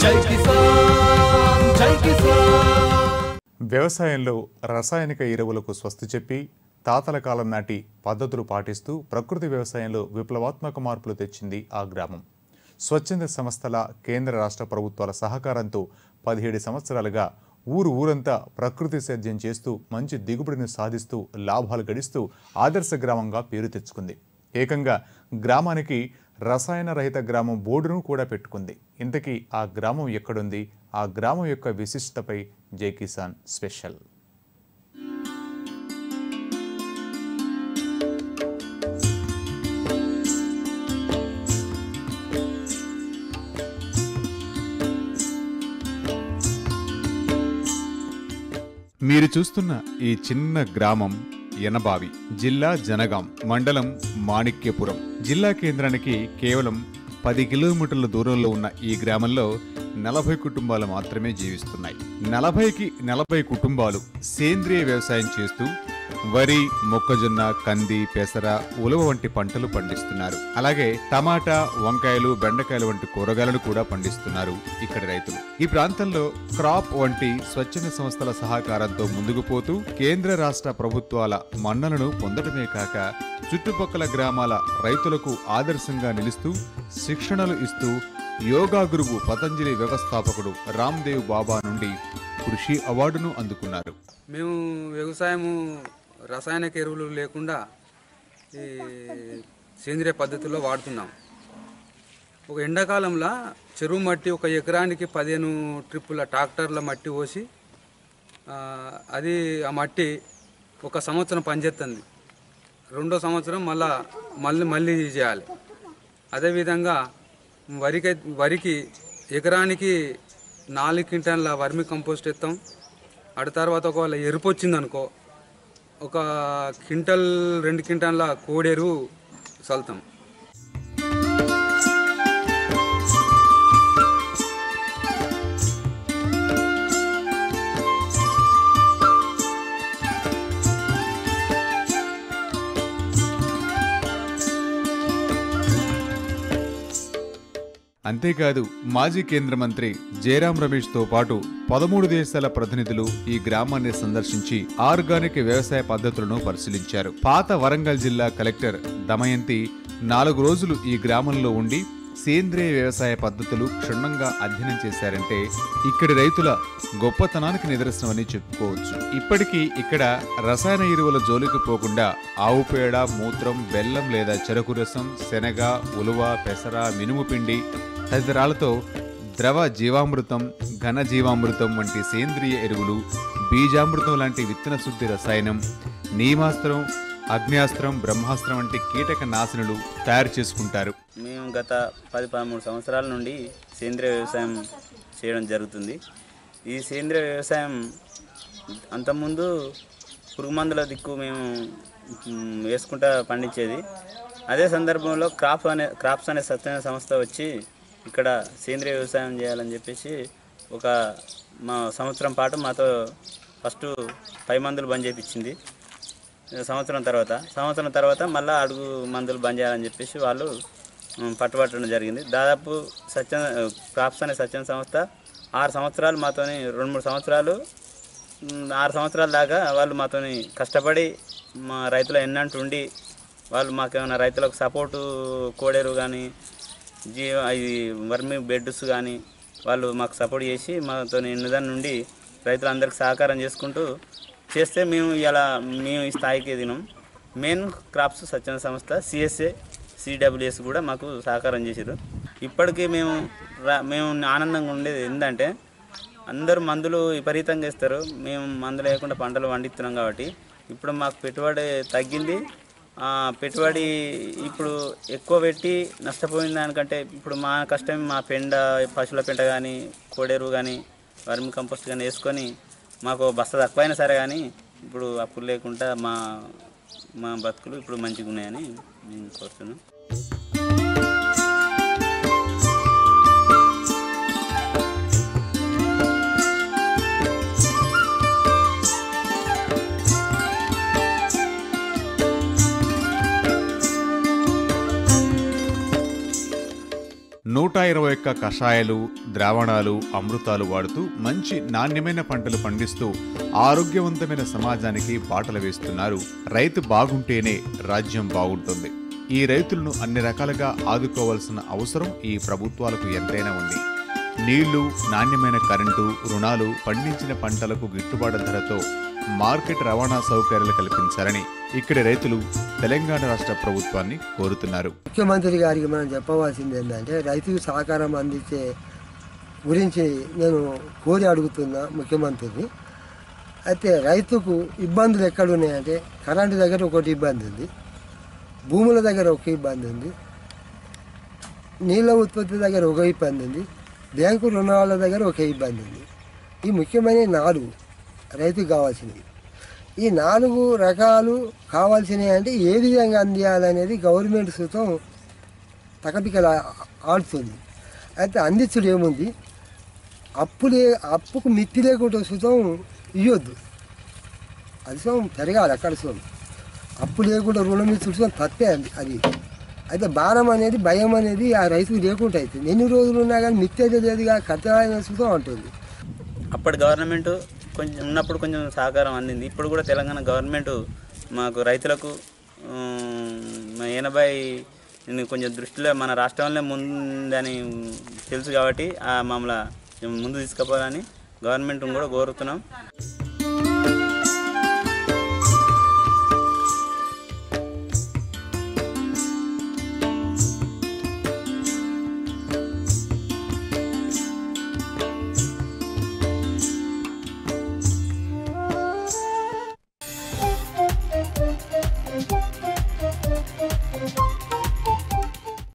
జై కిసాన్ జై కిసాన్ వ్యవసాయంలో రసాయనిక ఎరువులకు స్వస్తి చెప్పి తాతల కాలం నాటి పద్ధతులు పాటిస్తూ ప్రకృతి వ్యవసాయంలో విప్లవాత్మక మార్పులు తెచ్చింది ఆ గ్రామం స్వచ్ఛంద సంస్థల కేంద్ర రాష్ట్ర ప్రభుత్వాల సహకారంతో పదిహేడు సంవత్సరాలుగా ఊరు ఊరంతా ప్రకృతి సేద్యం చేస్తూ మంచి దిగుబడిని సాధిస్తూ లాభాలు గడిస్తూ ఆదర్శ గ్రామంగా పేరు తెచ్చుకుంది ఏకంగా గ్రామానికి రసాయన రహిత గ్రామం బోర్డును కూడా పెట్టుకుంది ఇంతకీ ఆ గ్రామం ఎక్కడుంది ఆ గ్రామం యొక్క విశిష్టతపై జై కిసాన్ స్పెషల్ మీరు చూస్తున్న ఈ చిన్న గ్రామం ఎనబావి జిల్లా జనగాం మండలం మాణిక్యపురం జిల్లా కేంద్రానికి కేవలం పది కిలోమీటర్ల దూరంలో ఉన్న ఈ గ్రామంలో నలభై కుటుంబాలు మాత్రమే జీవిస్తున్నాయి నలభైకి నలభై కుటుంబాలు సేంద్రియ వ్యవసాయం చేస్తూ వరి మొక్కజొన్న కంది పెసర ఉలవ వంటి పంటలు పండిస్తున్నారు అలాగే టమాటా వంకాయలు బెండకాయలు వంటి కూరగాయలను కూడా పండిస్తున్నారు ఇక్కడి రైతులు ఈ ప్రాంతంలో క్రాప్ వంటి స్వచ్ఛంద సంస్థల సహకారంతో ముందుకు పోతూ కేంద్ర రాష్ట్ర ప్రభుత్వాల మన్నలను పొందడమే కాక చుట్టుపక్కల గ్రామాల రైతులకు ఆదర్శంగా నిలుస్తూ శిక్షణలు ఇస్తూ యోగా గురువు పతంజలి వ్యవస్థాపకుడు రామ్దేవ్ బాబా నుండి కృషి అవార్డును అందుకున్నారు మేము వ్యవసాయము రసాయనిక ఎరువులు లేకుండా ఈ సేంద్రియ పద్ధతిలో వాడుతున్నాం ఒక ఎండాకాలంలో చెరువు మట్టి ఒక ఎకరానికి పదిహేను ట్రిప్పుల ట్రాక్టర్ల మట్టి పోసి ఆ, అది ఆ మట్టి ఒక సంవత్సరం పనిచేస్తుంది రెండో సంవత్సరం మళ్ళా మళ్ళీ మళ్ళీ చేయాలి అదేవిధంగా వరికి వరికి ఎకరానికి నాలుగు క్వింటాన్ల వర్మి కంపోస్ట్ ఇస్తాం అటు తర్వాత ఒకవేళ ఎరుపు వచ్చిందనుకో ఒక క్వింటల్ రెండు క్వింటాన్ల కోడెరు చల్లుతాం అంతేకాదు మాజీ కేంద్ర మంత్రి జయరాం రమేష్ తో పాటు పదమూడు దేశాల ప్రతినిధులు ఈ గ్రామాన్ని సందర్శించి ఆర్గానిక్ వ్యవసాయ పద్ధతులను పరిశీలించారు పాత వరంగల్ జిల్లా కలెక్టర్ దమయంతి నాలుగు రోజులు ఈ గ్రామంలో ఉండి సేంద్రియ వ్యవసాయ పద్ధతులు క్షుణ్ణంగా అధ్యయనం చేశారంటే ఇక్కడి రైతుల గొప్పతనానికి నిదర్శనమని చెప్పుకోవచ్చు ఇప్పటికీ ఇక్కడ రసాయన ఎరువుల జోలికి పోకుండా ఆవు పేడ మూత్రం బెల్లం లేదా చెరకు రసం శనగ ఉలువ పెసర మినుము పిండి తదితరాలతో ద్రవ జీవామృతం ఘన జీవామృతం వంటి సేంద్రియ ఎరువులు బీజామృతం లాంటి విత్తన శుద్ధి రసాయనం నీమాస్త్రం అగ్నేస్త్రం బ్రహ్మాస్త్రం వంటి కీటక నాశనులు తయారు చేసుకుంటారు మేము గత పది పదమూడు సంవత్సరాల నుండి సేంద్రియ వ్యవసాయం చేయడం జరుగుతుంది ఈ సేంద్రియ వ్యవసాయం అంతకుముందు పురుగు మందుల దిక్కు మేము మ్, వేసుకుంటా పండించేది అదే సందర్భంలో క్రాప్ అనే క్రాప్స్ అనే సత్యమైన సంస్థ వచ్చి ఇక్కడ సేంద్రియ వ్యవసాయం చేయాలని చెప్పేసి ఒక మా సంవత్సరం పాటు మాతో ఫస్ట్ పై మందులు బంద్ చేయించింది సంవత్సరం తర్వాత సంవత్సరం తర్వాత మళ్ళీ అడుగు మందులు బంద్ చేయాలని చెప్పేసి వాళ్ళు ఉమ్, పట్టుబట్టడం జరిగింది దాదాపు సత్య క్రాప్స్ అనే సత్యం సంస్థ ఆరు సంవత్సరాలు మాతోని రెండు మూడు సంవత్సరాలు ఉమ్, ఆరు సంవత్సరాల దాకా వాళ్ళు మాతోని కష్టపడి మా రైతుల ఎన్నంటూ ఉండి వాళ్ళు మాకేమైనా రైతులకు సపోర్టు కోడేరు కానీ జీవ ఇది వర్మి బెడ్స్ కానీ వాళ్ళు మాకు సపోర్ట్ చేసి మాతో నిదానం నుండి రైతులందరికీ సహకారం చేసుకుంటూ చేస్తే మేము ఇలా మేము ఈ స్థాయికి ఎదిగినాం మెయిన్ క్రాప్స్ స్వచ్ఛంద సంస్థ సిఎస్ఏ సిడబ్ల్యూఎస్ కూడా మాకు సహకారం చేశారు ఇప్పటికీ మేము రా- మేము ఆనందంగా ఉండేది ఏంటంటే అందరూ మందులు విపరీతంగా ఇస్తారు మేము మందులు లేకుండా పంటలు పండిస్తున్నాం కాబట్టి ఇప్పుడు మాకు పెట్టుబడి తగ్గింది ఆ, పెట్టుబడి ఇప్పుడు ఎక్కువ పెట్టి నష్టపోయిన దానికంటే ఇప్పుడు మా కష్టం మా పెండ పశువుల పెంట కానీ కోడెరువు కానీ వర్మి కంపోస్ట్ కానీ వేసుకొని మాకు బస్త తక్కువైనా సరే కానీ ఇప్పుడు అప్పులు లేకుండా మా మా బతుకులు ఇప్పుడు మంచిగా ఉన్నాయని నేను కోరుతున్నాను నూట ఇరవై ఒక్క కషాయాలు ద్రావణాలు అమృతాలు వాడుతూ మంచి నాణ్యమైన పంటలు పండిస్తూ ఆరోగ్యవంతమైన సమాజానికి బాటలు వేస్తున్నారు రైతు బాగుంటేనే రాజ్యం బాగుంటుంది ఈ రైతులను అన్ని రకాలుగా ఆదుకోవాల్సిన అవసరం ఈ ప్రభుత్వాలకు ఎంతైనా ఉంది నీళ్లు నాణ్యమైన కరెంటు రుణాలు పండించిన పంటలకు గిట్టుబాటు ధరతో మార్కెట్ రవాణా సౌకర్యాలు కల్పించాలని ఇక్కడి రైతులు తెలంగాణ రాష్ట్ర ప్రభుత్వాన్ని కోరుతున్నారు ముఖ్యమంత్రి గారికి మనం చెప్పవలసింది ఏంటంటే రైతుకు సహకారం అందించే గురించి నేను కోరి అడుగుతున్నా ముఖ్యమంత్రిని అయితే రైతుకు ఇబ్బందులు ఎక్కడ ఉన్నాయంటే కరెంటు దగ్గర ఒకటి ఇబ్బంది ఉంది భూముల దగ్గర ఒక ఇబ్బంది ఉంది నీళ్ళ ఉత్పత్తి దగ్గర ఒక ఇబ్బంది ఉంది బ్యాంకు రుణాల దగ్గర ఒక ఇబ్బంది ఉంది ఈ ముఖ్యమైన నాలుగు రైతుకు కావాల్సినవి ఈ నాలుగు రకాలు కావాల్సినవి అంటే ఏ విధంగా అందియాలనేది గవర్నమెంట్ సుతం తకపికల ఆడుతుంది అయితే అందించుడు ఏముంది అప్పు లే అప్పుకు మిత్తి లేకుండా సుతం ఇవ్వద్దు అది సుతం పెరగాలి అక్కడ సుతం అప్పు లేకుండా రుణం ఇచ్చుడు సుతం తప్పే అది అది అయితే భారం అనేది భయం అనేది ఆ రైతుకు లేకుండా అవుతుంది ఎన్ని రోజులు ఉన్నా కానీ మిత్తి అయితే లేదుగా కట్టాలనే సుతం అంటుంది అప్పటి గవర్నమెంట్ కొంచెం ఉన్నప్పుడు కొంచెం సహకారం అందింది ఇప్పుడు కూడా తెలంగాణ గవర్నమెంట్ మాకు రైతులకు ఉమ్, ఎనభై నేను కొంచెం దృష్టిలో మన రాష్ట్రంలో ముందని తెలుసు కాబట్టి ఆ మమ్మల్ని ముందు తీసుకుపోవాలని గవర్నమెంట్ కూడా కోరుతున్నాం